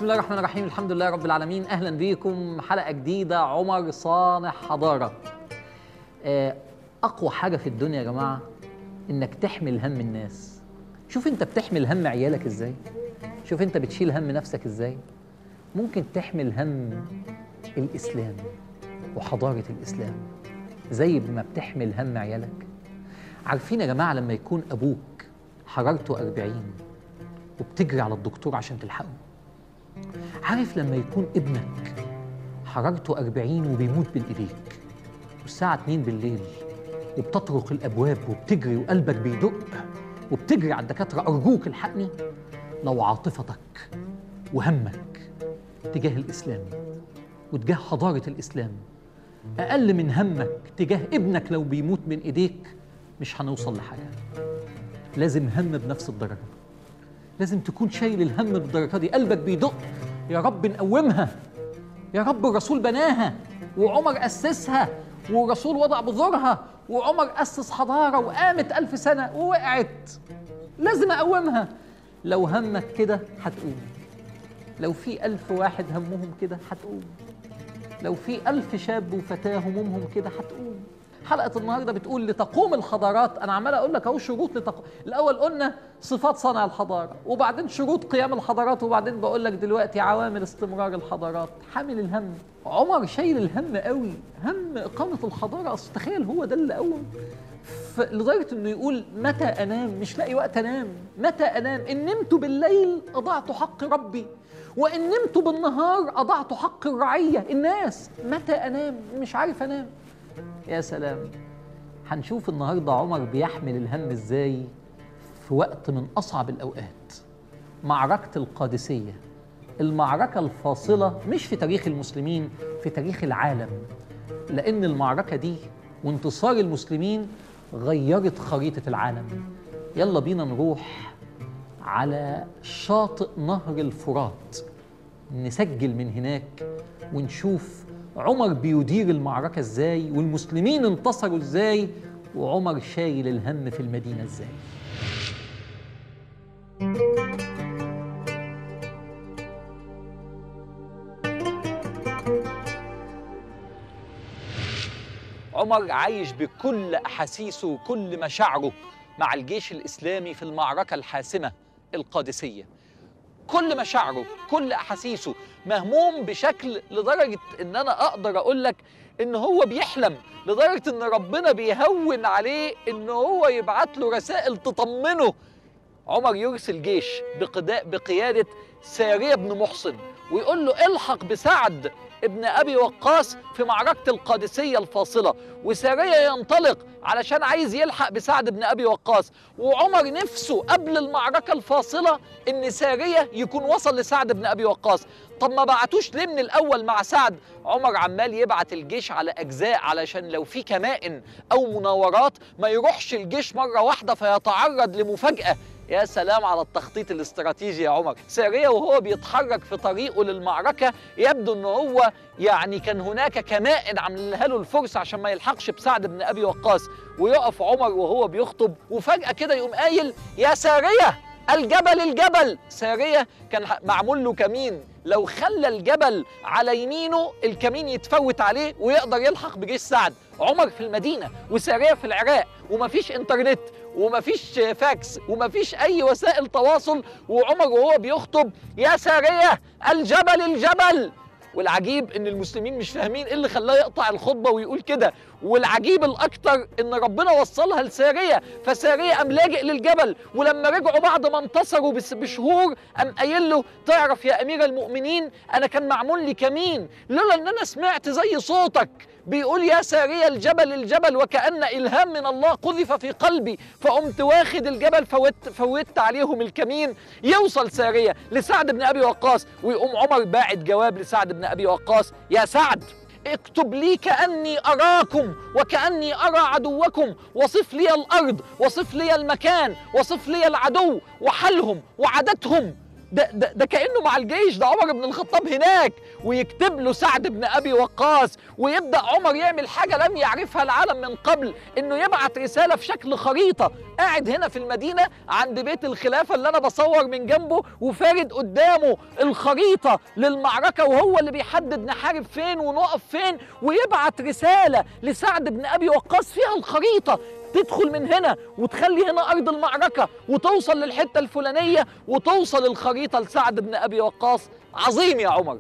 بسم الله الرحمن الرحيم الحمد لله رب العالمين اهلا بيكم حلقه جديده عمر صانع حضاره آه، اقوى حاجه في الدنيا يا جماعه انك تحمل هم الناس شوف انت بتحمل هم عيالك ازاي شوف انت بتشيل هم نفسك ازاي ممكن تحمل هم الاسلام وحضاره الاسلام زي ما بتحمل هم عيالك عارفين يا جماعه لما يكون ابوك حرارته 40 وبتجري على الدكتور عشان تلحقه عارف لما يكون ابنك حرارته 40 وبيموت بين ايديك والساعة 2 بالليل وبتطرق الأبواب وبتجري وقلبك بيدق وبتجري على الدكاترة أرجوك الحقني لو عاطفتك وهمك تجاه الإسلام وتجاه حضارة الإسلام أقل من همك تجاه ابنك لو بيموت من إيديك مش هنوصل لحاجة لازم هم بنفس الدرجة لازم تكون شايل الهم بالدرجة دي قلبك بيدق يا رب نقومها يا رب الرسول بناها وعمر أسسها والرسول وضع بذورها وعمر أسس حضارة وقامت ألف سنة ووقعت لازم أقومها لو همك كده هتقوم لو في ألف واحد همهم كده هتقوم لو في ألف شاب وفتاة همومهم كده هتقوم حلقة النهاردة بتقول لتقوم الحضارات أنا عمال أقول لك أهو شروط لتقوم الأول قلنا صفات صنع الحضارة وبعدين شروط قيام الحضارات وبعدين بقول لك دلوقتي عوامل استمرار الحضارات حامل الهم عمر شايل الهم قوي هم إقامة الحضارة أصل تخيل هو ده اللي قوم ف- لدرجة إنه يقول متى أنام مش لاقي وقت أنام متى أنام إن نمت بالليل أضعت حق ربي وإن نمت بالنهار أضعت حق الرعية الناس متى أنام مش عارف أنام يا سلام هنشوف النهارده عمر بيحمل الهم ازاي في وقت من اصعب الاوقات معركه القادسيه المعركه الفاصله مش في تاريخ المسلمين في تاريخ العالم لان المعركه دي وانتصار المسلمين غيرت خريطه العالم يلا بينا نروح على شاطئ نهر الفرات نسجل من هناك ونشوف عمر بيدير المعركة ازاي والمسلمين انتصروا ازاي وعمر شايل الهم في المدينة ازاي عمر عايش بكل أحاسيسه وكل مشاعره مع الجيش الإسلامي في المعركة الحاسمة القادسية كل مشاعره كل احاسيسه مهموم بشكل لدرجه ان انا اقدر اقول لك ان هو بيحلم لدرجه ان ربنا بيهون عليه ان هو يبعت له رسائل تطمنه عمر يرسل جيش بقدا- بقياده ساريه بن محصن ويقول له الحق بسعد ابن ابي وقاص في معركه القادسيه الفاصله وساريه ينطلق علشان عايز يلحق بسعد بن ابي وقاص وعمر نفسه قبل المعركه الفاصله ان ساريه يكون وصل لسعد بن ابي وقاص طب ما بعتوش ليه من الاول مع سعد عمر عمال يبعت الجيش على اجزاء علشان لو في كمائن او مناورات ما يروحش الجيش مره واحده فيتعرض لمفاجاه يا سلام على التخطيط الاستراتيجي يا عمر سارية وهو بيتحرك في طريقه للمعركة يبدو ان هو يعني كان هناك كمائن عاملها له الفرس عشان ما يلحقش بسعد بن ابي وقاص ويقف عمر وهو بيخطب وفجأة كده يقوم قايل يا سارية الجبل الجبل سارية كان ح- معمول له كمين لو خلى الجبل على يمينه الكمين يتفوت عليه ويقدر يلحق بجيش سعد عمر في المدينة وسارية في العراق ومفيش انترنت ومفيش فاكس ومفيش اي وسائل تواصل وعمر وهو بيخطب يا سارية الجبل الجبل والعجيب ان المسلمين مش فاهمين ايه اللي خلاه يقطع الخطبه ويقول كده والعجيب الاكتر ان ربنا وصلها لساريه فساريه قام لاجئ للجبل ولما رجعوا بعد ما انتصروا بس- بشهور قام قايل له تعرف يا امير المؤمنين انا كان معمول لي كمين لولا ان انا سمعت زي صوتك بيقول يا سارية الجبل الجبل وكأن إلهام من الله قذف في قلبي فقمت واخد الجبل فوت فوتت عليهم الكمين يوصل سارية لسعد بن أبي وقاص ويقوم عمر باعت جواب لسعد بن أبي وقاص يا سعد اكتب لي كأني أراكم وكأني أرى عدوكم وصف لي الأرض وصف لي المكان وصف لي العدو وحلهم وعددهم ده, ده, ده كانه مع الجيش ده عمر بن الخطاب هناك ويكتب له سعد بن ابي وقاص ويبدا عمر يعمل حاجه لم يعرفها العالم من قبل انه يبعت رساله في شكل خريطه قاعد هنا في المدينه عند بيت الخلافه اللي انا بصور من جنبه وفارد قدامه الخريطه للمعركه وهو اللي بيحدد نحارب فين ونقف فين ويبعت رساله لسعد بن ابي وقاص فيها الخريطه تدخل من هنا وتخلي هنا ارض المعركه وتوصل للحته الفلانيه وتوصل الخريطه لسعد بن ابي وقاص عظيم يا عمر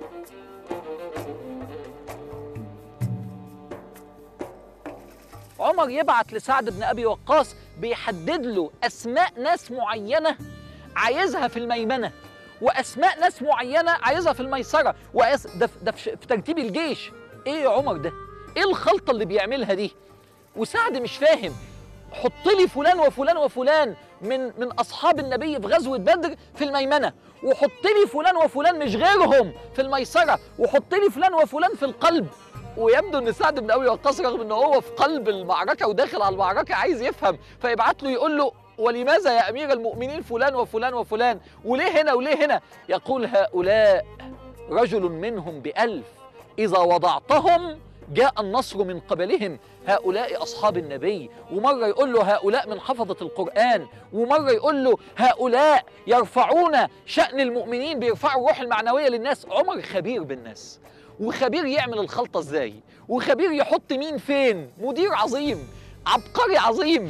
عمر يبعت لسعد بن ابي وقاص بيحدد له اسماء ناس معينه عايزها في الميمنه واسماء ناس معينه عايزها في الميسره وأس... ده, في- ده في في ترتيب الجيش ايه يا عمر ده ايه الخلطه اللي بيعملها دي وسعد مش فاهم حط لي فلان وفلان وفلان من من اصحاب النبي في غزوه بدر في الميمنه وحط لي فلان وفلان مش غيرهم في الميسره وحط لي فلان وفلان في القلب ويبدو ان سعد بن ابي وقاص رغم ان هو في قلب المعركه وداخل على المعركه عايز يفهم فيبعت له يقول له ولماذا يا امير المؤمنين فلان وفلان وفلان وليه هنا وليه هنا يقول هؤلاء رجل منهم بألف إذا وضعتهم جاء النصر من قبلهم هؤلاء أصحاب النبي ومرة يقول له هؤلاء من حفظة القرآن ومرة يقول له هؤلاء يرفعون شأن المؤمنين بيرفعوا الروح المعنوية للناس عمر خبير بالناس وخبير يعمل الخلطة ازاي وخبير يحط مين فين مدير عظيم عبقري عظيم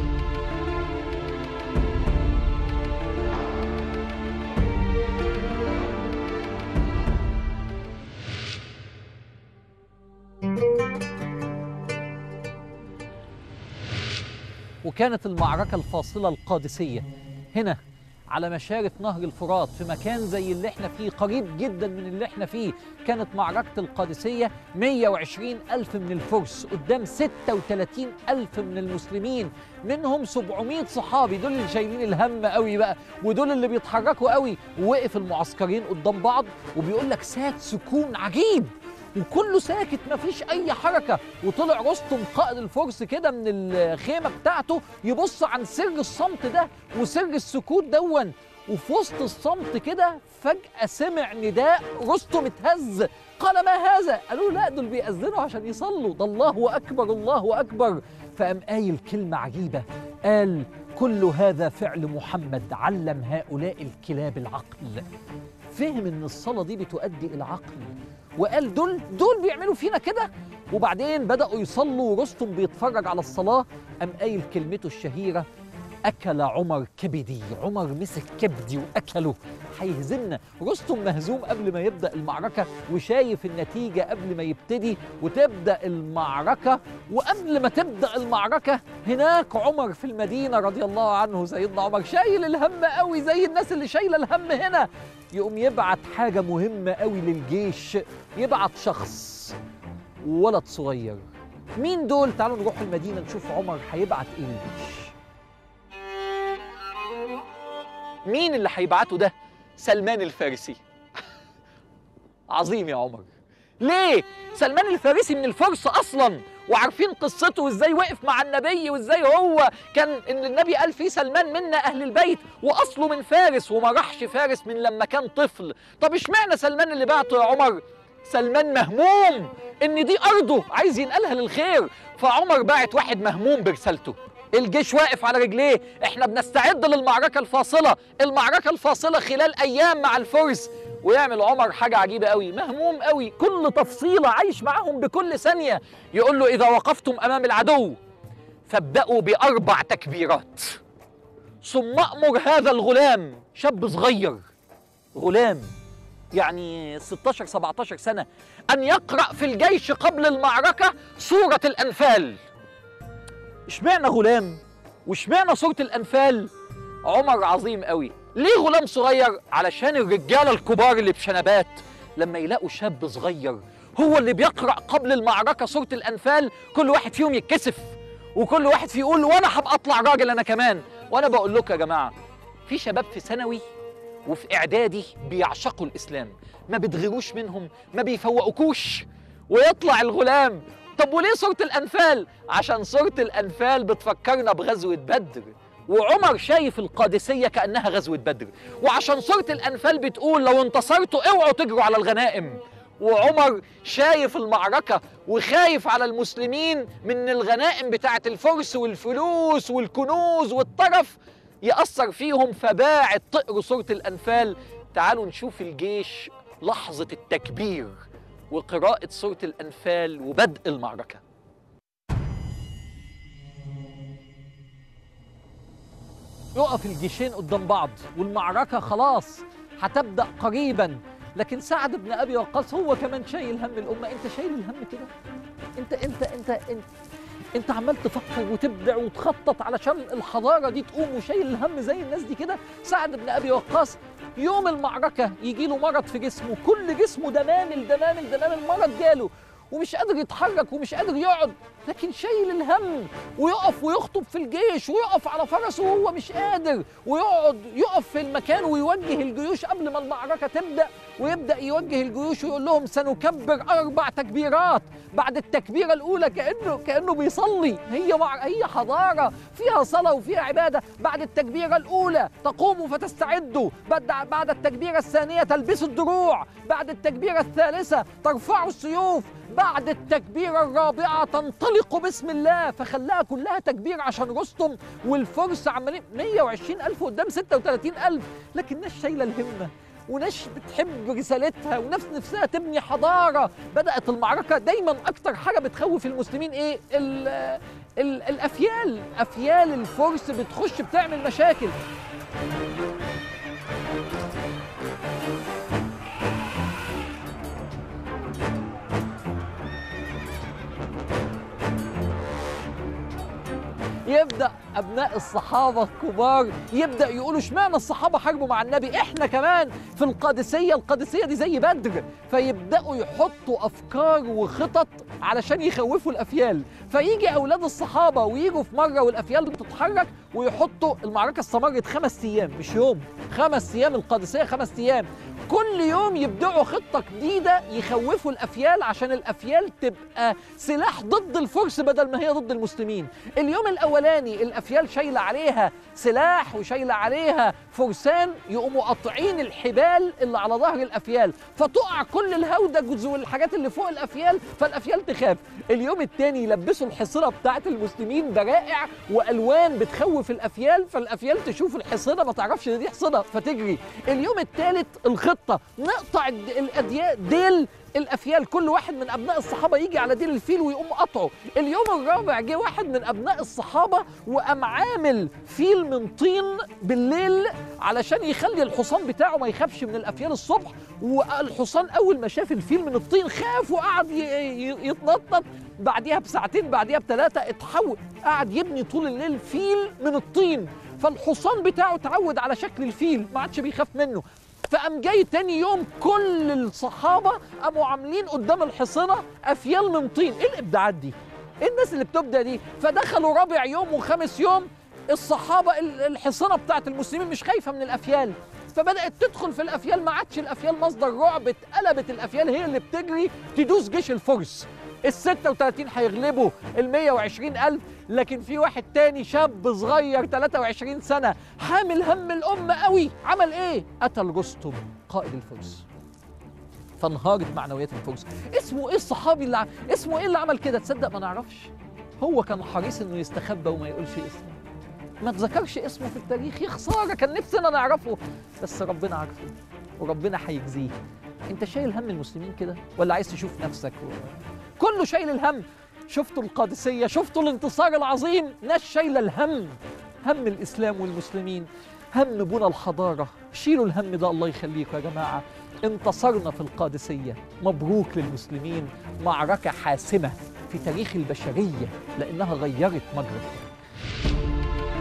وكانت المعركة الفاصلة القادسية هنا على مشارف نهر الفرات في مكان زي اللي احنا فيه قريب جدا من اللي احنا فيه كانت معركة القادسية 120 ألف من الفرس قدام 36 ألف من المسلمين منهم 700 صحابي دول اللي شايلين الهم قوي بقى ودول اللي بيتحركوا قوي ووقف المعسكرين قدام بعض وبيقول لك ساد سكون عجيب وكله ساكت مفيش اي حركه وطلع رستم قائد الفرس كده من الخيمه بتاعته يبص عن سر الصمت ده وسر السكوت دون وفي وسط الصمت كده فجاه سمع نداء رستم اتهز قال ما هذا قالوا لا دول بيأذنوا عشان يصلوا ده الله اكبر الله اكبر فقام قايل كلمه عجيبه قال كل هذا فعل محمد علم هؤلاء الكلاب العقل فهم ان الصلاه دي بتؤدي الى عقل وقال دول دول بيعملوا فينا كده وبعدين بداوا يصلوا ورستم بيتفرج على الصلاه قام قايل كلمته الشهيره اكل عمر كبدي عمر مسك كبدي واكله هيهزمنا رستم مهزوم قبل ما يبدا المعركه وشايف النتيجه قبل ما يبتدي وتبدا المعركه وقبل ما تبدا المعركه هناك عمر في المدينه رضي الله عنه سيدنا عمر شايل الهم قوي زي الناس اللي شايله الهم هنا يقوم يبعت حاجه مهمه قوي للجيش يبعت شخص ولد صغير مين دول تعالوا نروح المدينه نشوف عمر هيبعت ايه للجيش مين اللي هيبعته ده سلمان الفارسي عظيم يا عمر ليه سلمان الفارسي من الفرس اصلا وعارفين قصته وازاي وقف مع النبي وازاي هو كان ان النبي قال فيه سلمان منا اهل البيت واصله من فارس وما راحش فارس من لما كان طفل طب اشمعنى سلمان اللي بعته يا عمر سلمان مهموم ان دي ارضه عايز ينقلها للخير فعمر باعت واحد مهموم برسالته الجيش واقف على رجليه احنا بنستعد للمعركة الفاصلة المعركة الفاصلة خلال ايام مع الفرس ويعمل عمر حاجة عجيبة قوي مهموم قوي كل تفصيلة عايش معاهم بكل ثانية يقول له إذا وقفتم أمام العدو فابدأوا بأربع تكبيرات ثم أمر هذا الغلام شاب صغير غلام يعني 16 17 سنة أن يقرأ في الجيش قبل المعركة سورة الأنفال اشمعنى غلام واشمعنى سورة الأنفال عمر عظيم قوي ليه غلام صغير علشان الرجالة الكبار اللي بشنبات لما يلاقوا شاب صغير هو اللي بيقرأ قبل المعركة سورة الأنفال كل واحد فيهم يتكسف وكل واحد فيه يقول وانا هبقى اطلع راجل انا كمان وانا بقول لكم يا جماعه في شباب في ثانوي وفي اعدادي بيعشقوا الاسلام ما بتغيروش منهم ما بيفوقوكوش ويطلع الغلام طب وليه سوره الانفال عشان سوره الانفال بتفكرنا بغزوه بدر وعمر شايف القادسية كأنها غزوة بدر وعشان سورة الأنفال بتقول لو انتصرتوا اوعوا تجروا على الغنائم وعمر شايف المعركة وخايف على المسلمين من الغنائم بتاعة الفرس والفلوس والكنوز والطرف يأثر فيهم فباعت تقروا سورة الأنفال تعالوا نشوف الجيش لحظة التكبير وقراءة سورة الأنفال وبدء المعركة يقف الجيشين قدام بعض والمعركة خلاص هتبدأ قريبا لكن سعد بن أبي وقاص هو كمان شايل هم الأمة أنت شايل الهم كده أنت أنت أنت أنت انت عمال تفكر وتبدع وتخطط علشان الحضاره دي تقوم وشايل الهم زي الناس دي كده سعد بن ابي وقاص يوم المعركه يجي له مرض في جسمه كل جسمه دمامل دمامل دمامل مرض جاله ومش قادر يتحرك ومش قادر يقعد لكن شايل الهم ويقف ويخطب في الجيش ويقف على فرسه وهو مش قادر ويقعد يقف في المكان ويوجه الجيوش قبل ما المعركة تبدأ ويبدأ يوجه الجيوش ويقول لهم سنكبر أربع تكبيرات بعد التكبيرة الأولى كأنه كأنه بيصلي هي مع هي حضارة فيها صلاة وفيها عبادة بعد التكبيرة الأولى تقوموا فتستعدوا بعد بعد التكبيرة الثانية تلبسوا الدروع بعد التكبيرة الثالثة ترفعوا السيوف بعد التكبيرة الرابعة تنطلقوا باسم الله فخلاها كلها تكبير عشان رستم والفرس عمالين 120 ألف قدام 36 ألف لكن ناس شايلة الهمة وناس بتحب رسالتها وناس نفسها تبني حضارة بدأت المعركة دايما أكتر حاجة بتخوف المسلمين إيه ال ال الأفيال أفيال الفرس بتخش بتعمل مشاكل يبدا ابناء الصحابه الكبار يبدا يقولوا اشمعنى الصحابه حاربوا مع النبي احنا كمان في القادسيه القادسيه دي زي بدر فيبداوا يحطوا افكار وخطط علشان يخوفوا الافيال فيجي اولاد الصحابه ويجوا في مره والافيال بتتحرك ويحطوا المعركه استمرت خمس ايام مش يوم خمس ايام القادسيه خمس ايام كل يوم يبدعوا خطة جديدة يخوفوا الأفيال عشان الأفيال تبقى سلاح ضد الفرس بدل ما هي ضد المسلمين اليوم الأولاني الأفيال شايلة عليها سلاح وشايلة عليها فرسان يقوموا قاطعين الحبال اللي على ظهر الأفيال فتقع كل الهودج والحاجات اللي فوق الأفيال فالأفيال تخاف اليوم التاني يلبسوا الحصنة بتاعت المسلمين برائع وألوان بتخوف الأفيال فالأفيال تشوف الحصنة ما تعرفش إن دي حصنة فتجري اليوم الثالث الخطة نقطع الأدياء ديل الافيال كل واحد من ابناء الصحابه يجي على ديل الفيل ويقوم قطعه اليوم الرابع جه واحد من ابناء الصحابه وقام عامل فيل من طين بالليل علشان يخلي الحصان بتاعه ما يخافش من الافيال الصبح والحصان اول ما شاف الفيل من الطين خاف وقعد يتنطط بعديها بساعتين بعديها بثلاثه اتحول قعد يبني طول الليل فيل من الطين فالحصان بتاعه اتعود على شكل الفيل ما عادش بيخاف منه فقام جاي تاني يوم كل الصحابه قاموا عاملين قدام الحصنه افيال من طين ايه الابداعات دي ايه الناس اللي بتبدا دي فدخلوا رابع يوم وخامس يوم الصحابه الحصنه بتاعت المسلمين مش خايفه من الافيال فبدات تدخل في الافيال ما عادش الافيال مصدر رعب اتقلبت الافيال هي اللي بتجري تدوس جيش الفرس ال 36 هيغلبوا ال 120 ألف لكن في واحد تاني شاب صغير 23 سنة حامل هم الأمة قوي عمل إيه؟ قتل رستم قائد الفرس فانهارت معنويات الفرس اسمه ايه الصحابي اللي ع... اسمه ايه اللي عمل كده تصدق ما نعرفش هو كان حريص انه يستخبى وما يقولش اسمه ما تذكرش اسمه في التاريخ يا خساره كان نفسنا نعرفه بس ربنا عارفه وربنا هيجزيه انت شايل هم المسلمين كده ولا عايز تشوف نفسك و... كله شايل الهم شفتوا القادسية شفتوا الانتصار العظيم ناس شايلة الهم هم الإسلام والمسلمين هم بنى الحضارة شيلوا الهم ده الله يخليكم يا جماعة انتصرنا في القادسية مبروك للمسلمين معركة حاسمة في تاريخ البشرية لأنها غيرت مجرى التاريخ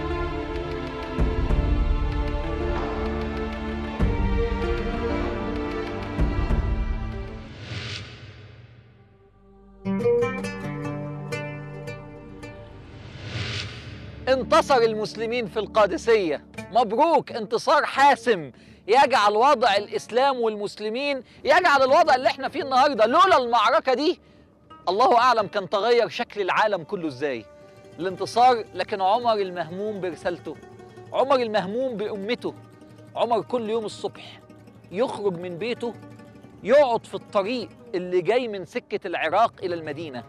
انتصر المسلمين في القادسية مبروك انتصار حاسم يجعل وضع الإسلام والمسلمين يجعل الوضع اللي احنا فيه النهاردة لولا المعركة دي الله أعلم كان تغير شكل العالم كله ازاي الانتصار لكن عمر المهموم برسالته عمر المهموم بأمته عمر كل يوم الصبح يخرج من بيته يقعد في الطريق اللي جاي من سكة العراق إلى المدينة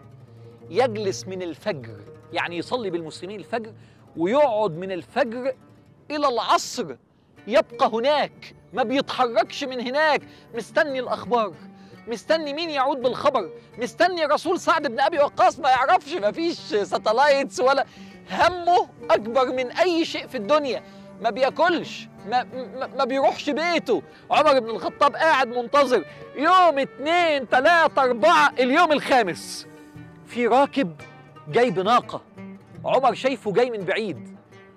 يجلس من الفجر يعني يصلي بالمسلمين الفجر ويقعد من الفجر إلى العصر يبقى هناك ما بيتحركش من هناك مستني الأخبار مستني مين يعود بالخبر مستني رسول سعد بن أبي وقاص ما يعرفش ما فيش ساتلايتس ولا همه أكبر من أي شيء في الدنيا ما بياكلش ما, ما, ما بيروحش بيته عمر بن الخطاب قاعد منتظر يوم اتنين تلاتة أربعة اليوم الخامس في راكب جاي بناقة عمر شايفه جاي من بعيد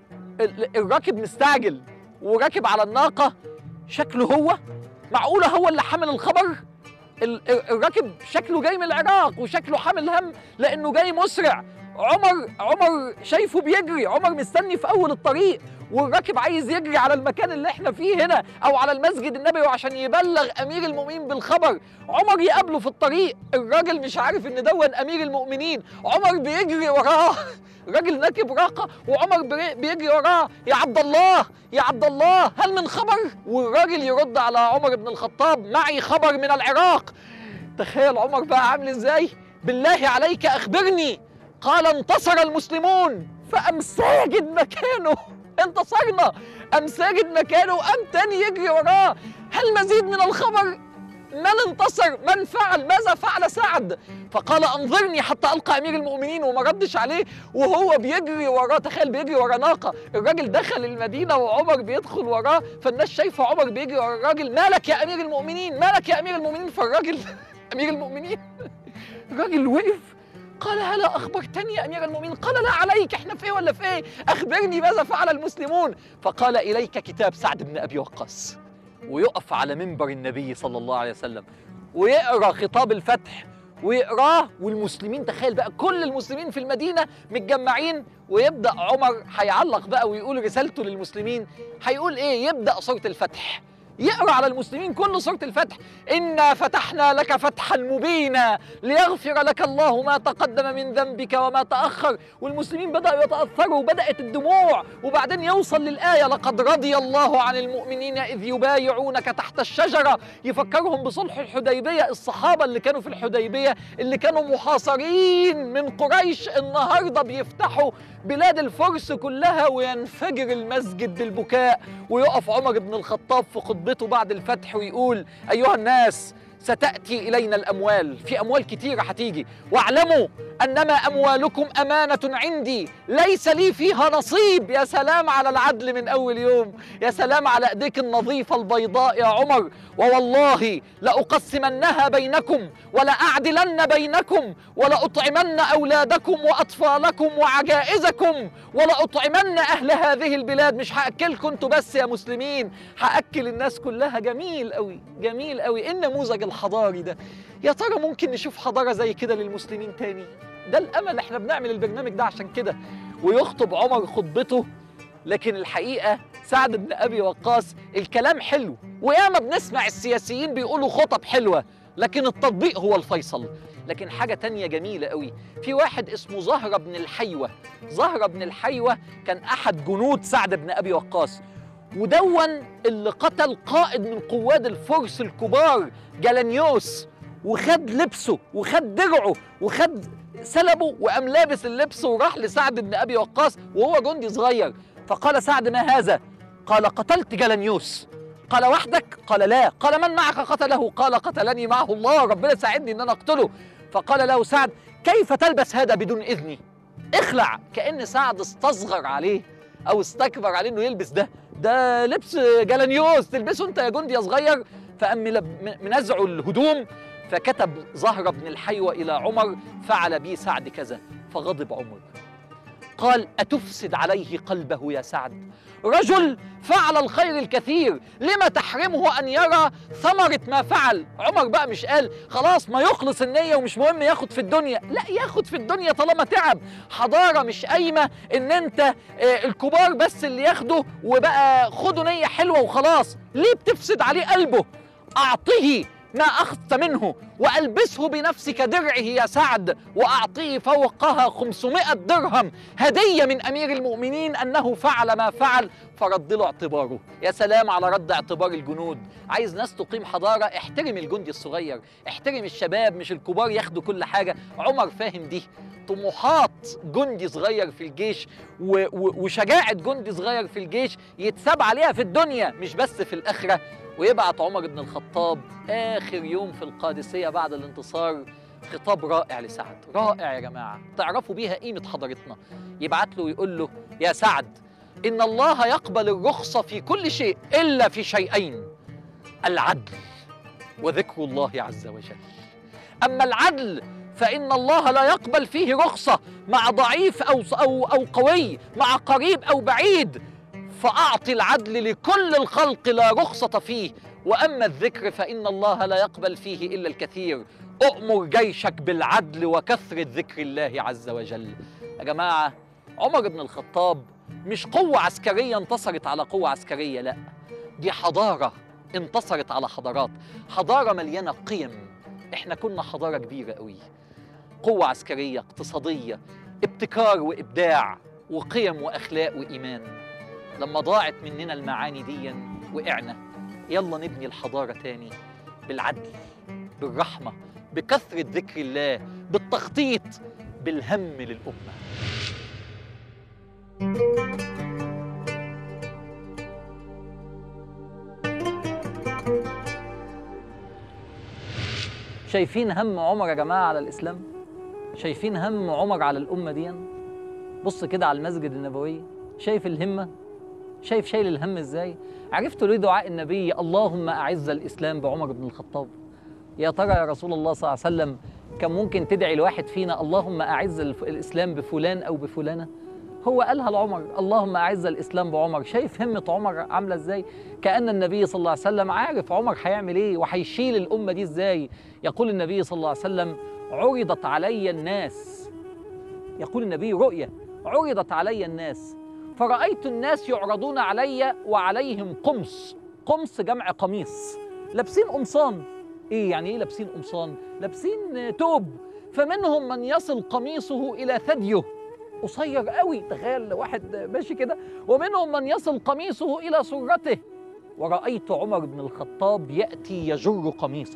ال- الراكب مستعجل وراكب على الناقة شكله هو معقولة هو اللي حمل الخبر ال- ال- الراكب شكله جاي من العراق وشكله حامل هم لأنه جاي مسرع عمر عمر شايفه بيجري عمر مستني في أول الطريق والراكب عايز يجري على المكان اللي احنا فيه هنا او على المسجد النبوي عشان يبلغ امير المؤمنين بالخبر عمر يقابله في الطريق الراجل مش عارف ان دون امير المؤمنين عمر بيجري وراه راجل راكب راقة وعمر بري- بيجري وراه يا عبد الله يا عبد الله هل من خبر والراجل يرد على عمر بن الخطاب معي خبر من العراق تخيل عمر بقى عامل ازاي بالله عليك اخبرني قال انتصر المسلمون فقام ساجد مكانه انتصرنا قام ساجد مكانه وقام تاني يجري وراه هل مزيد من الخبر من انتصر من فعل ماذا فعل سعد فقال انظرني حتى القى امير المؤمنين وما ردش عليه وهو بيجري وراه تخيل بيجري ورا ناقه الراجل دخل المدينه وعمر بيدخل وراه فالناس شايفه عمر بيجري ورا الراجل مالك يا امير المؤمنين مالك يا امير المؤمنين فالراجل امير المؤمنين الراجل وقف قال هلا اخبرتني يا امير المؤمنين قال لا عليك احنا في ايه ولا في ايه اخبرني ماذا فعل المسلمون فقال اليك كتاب سعد بن ابي وقاص ويقف على منبر النبي صلى الله عليه وسلم ويقرا خطاب الفتح ويقراه والمسلمين تخيل بقى كل المسلمين في المدينه متجمعين ويبدا عمر هيعلق بقى ويقول رسالته للمسلمين هيقول ايه يبدا سوره الفتح يقرا على المسلمين كل سوره الفتح انا فتحنا لك فتحا مبينا ليغفر لك الله ما تقدم من ذنبك وما تاخر والمسلمين بداوا يتاثروا وبدات الدموع وبعدين يوصل للايه لقد رضي الله عن المؤمنين اذ يبايعونك تحت الشجره يفكرهم بصلح الحديبيه الصحابه اللي كانوا في الحديبيه اللي كانوا محاصرين من قريش النهارده بيفتحوا بلاد الفرس كلها وينفجر المسجد بالبكاء ويقف عمر بن الخطاب في خطبته بعد الفتح ويقول ايها الناس ستاتي الينا الاموال في اموال كتيره هتيجي واعلموا انما اموالكم امانه عندي ليس لي فيها نصيب يا سلام على العدل من اول يوم يا سلام على ايديك النظيفه البيضاء يا عمر ووالله لاقسمنها بينكم ولاعدلن بينكم ولاطعمن اولادكم واطفالكم وعجائزكم ولاطعمن اهل هذه البلاد مش هاكلكم انتوا بس يا مسلمين هاكل الناس كلها جميل قوي جميل قوي ايه النموذج الحضاري ده يا ترى ممكن نشوف حضاره زي كده للمسلمين تاني ده الامل احنا بنعمل البرنامج ده عشان كده ويخطب عمر خطبته لكن الحقيقه سعد بن ابي وقاص الكلام حلو وياما بنسمع السياسيين بيقولوا خطب حلوه لكن التطبيق هو الفيصل لكن حاجة تانية جميلة قوي في واحد اسمه زهرة بن الحيوة زهرة بن الحيوة كان أحد جنود سعد بن أبي وقاص ودون اللي قتل قائد من قواد الفرس الكبار جلانيوس وخد لبسه وخد درعه وخد سلبه وقام لابس اللبس وراح لسعد بن ابي وقاص وهو جندي صغير فقال سعد ما هذا؟ قال قتلت جلانيوس قال وحدك؟ قال لا قال من معك قتله؟ قال قتلني معه الله ربنا ساعدني ان انا اقتله فقال له سعد كيف تلبس هذا بدون اذني؟ اخلع كأن سعد استصغر عليه او استكبر عليه انه يلبس ده ده لبس جلانيوس تلبسه انت يا جندي يا صغير فقام ملب- منزعه الهدوم فكتب زهرة بن الحيوة إلى عمر فعل بي سعد كذا فغضب عمر قال أتفسد عليه قلبه يا سعد رجل فعل الخير الكثير لما تحرمه أن يرى ثمرة ما فعل عمر بقى مش قال خلاص ما يخلص النية ومش مهم ياخد في الدنيا لا ياخد في الدنيا طالما تعب حضارة مش قايمة ان انت آه، الكبار بس اللي ياخدوا وبقى خدوا نية حلوة وخلاص ليه بتفسد عليه قلبه أعطه ما أخذت منه وألبسه بنفسك درعه يا سعد وأعطيه فوقها خمسمائة درهم هدية من أمير المؤمنين أنه فعل ما فعل فرد له اعتباره يا سلام على رد اعتبار الجنود عايز ناس تقيم حضارة احترم الجندي الصغير احترم الشباب مش الكبار ياخدوا كل حاجة عمر فاهم دي طموحات جندي صغير في الجيش و و وشجاعة جندي صغير في الجيش يتساب عليها في الدنيا مش بس في الآخرة ويبعت عمر بن الخطاب آخر يوم في القادسية بعد الانتصار خطاب رائع لسعد رائع يا جماعة تعرفوا بيها قيمة حضارتنا يبعت له ويقول له يا سعد إن الله يقبل الرخصة في كل شيء إلا في شيئين العدل وذكر الله عز وجل أما العدل فإن الله لا يقبل فيه رخصة مع ضعيف أو أو أو قوي مع قريب أو بعيد فأعطي العدل لكل الخلق لا رخصة فيه وأما الذكر فإن الله لا يقبل فيه إلا الكثير أؤمر جيشك بالعدل وكثرة ذكر الله عز وجل يا جماعة عمر بن الخطاب مش قوة عسكرية انتصرت على قوة عسكرية لا دي حضارة انتصرت على حضارات حضارة مليانة قيم احنا كنا حضارة كبيرة قوي قوة عسكرية اقتصادية ابتكار وإبداع وقيم وأخلاق وإيمان لما ضاعت مننا المعاني دي وقعنا يلا نبني الحضارة تاني بالعدل بالرحمة بكثرة ذكر الله بالتخطيط بالهم للأمة شايفين هم عمر يا جماعة على الإسلام شايفين هم عمر على الأمة دي بص كده على المسجد النبوي شايف الهمة شايف شايل الهم ازاي عرفتوا ليه دعاء النبي اللهم أعز الإسلام بعمر بن الخطاب يا ترى يا رسول الله صلى الله عليه وسلم كان ممكن تدعي الواحد فينا اللهم أعز الف- الإسلام بفلان أو بفلانة هو قالها لعمر اللهم أعز الإسلام بعمر شايف همة عمر عاملة ازاي كأن النبي صلى الله عليه وسلم عارف عمر هيعمل ايه وهيشيل الأمة دي ازاي يقول النبي صلى الله عليه وسلم عرضت علي الناس يقول النبي رؤية عرضت علي الناس فرأيت الناس يعرضون علي وعليهم قمص قمص جمع قميص لابسين قمصان ايه يعني ايه لابسين قمصان لابسين آه، توب فمنهم من يصل قميصه الى ثديه قصير قوي تخيل واحد ماشي كده ومنهم من يصل قميصه الى سرته ورأيت عمر بن الخطاب يأتي يجر قميصه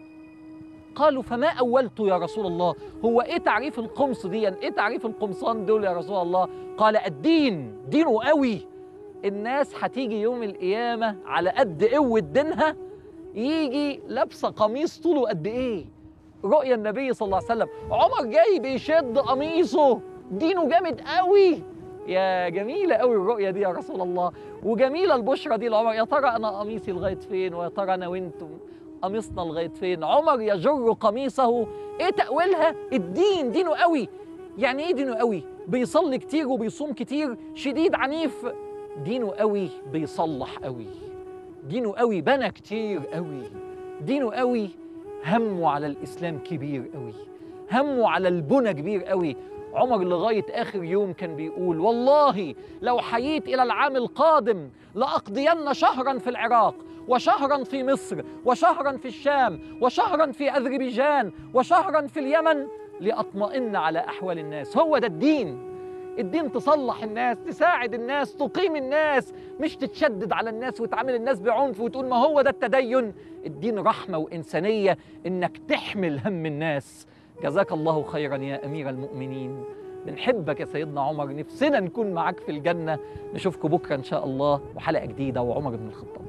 قالوا فما أولت يا رسول الله هو إيه تعريف القمص دي إيه تعريف القمصان دول يا رسول الله قال الدين دينه قوي الناس هتيجي يوم القيامة على قد قوة دينها يجي لابسة قميص طوله قد إيه رؤيا النبي صلى الله عليه وسلم عمر جاي بيشد قميصه دينه جامد قوي يا جميلة قوي الرؤية دي يا رسول الله وجميلة البشرة دي لعمر يا ترى أنا قميصي لغاية فين ويا ترى أنا وأنتم قميصنا لغاية فين عمر يجر قميصه إيه تأويلها الدين دينه قوي يعني إيه دينه قوي بيصلي كتير وبيصوم كتير شديد عنيف دينه قوي بيصلح قوي دينه قوي بنى كتير قوي دينه قوي همه على الإسلام كبير قوي همه على البنى كبير قوي عمر لغاية آخر يوم كان بيقول والله لو حييت إلى العام القادم لأقضين شهرا في العراق وشهرا في مصر وشهرا في الشام وشهرا في أذربيجان وشهرا في اليمن لأطمئن على أحوال الناس هو ده الدين الدين تصلح الناس تساعد الناس تقيم الناس مش تتشدد على الناس وتعامل الناس بعنف وتقول ما هو ده التدين الدين رحمة وإنسانية إنك تحمل هم الناس جزاك الله خيرا يا أمير المؤمنين بنحبك يا سيدنا عمر نفسنا نكون معاك في الجنة نشوفكم بكرة إن شاء الله وحلقة جديدة وعمر بن الخطاب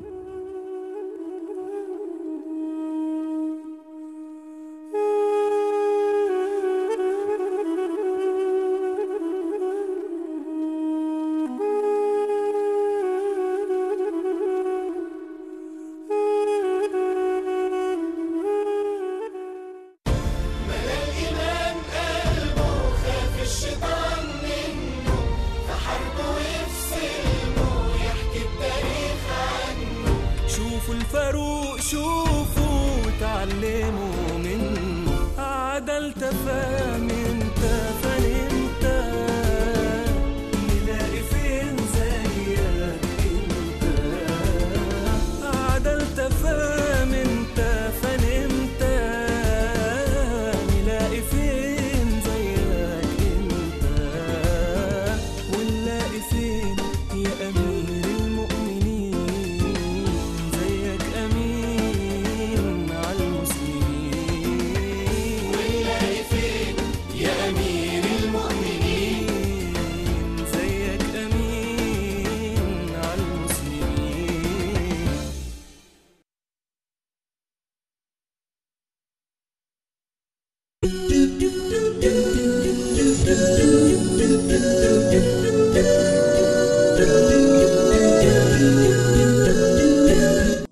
الإمام قلبه خاف الشيطان منه فحاربه ويفسلمه يحكي التاريخ عنه شوفوا الفاروق شوفوا وتعلموا منه عدل تفاهم انت فانت نلاقي فين زيك انت عدل تفاهم انت فانت do do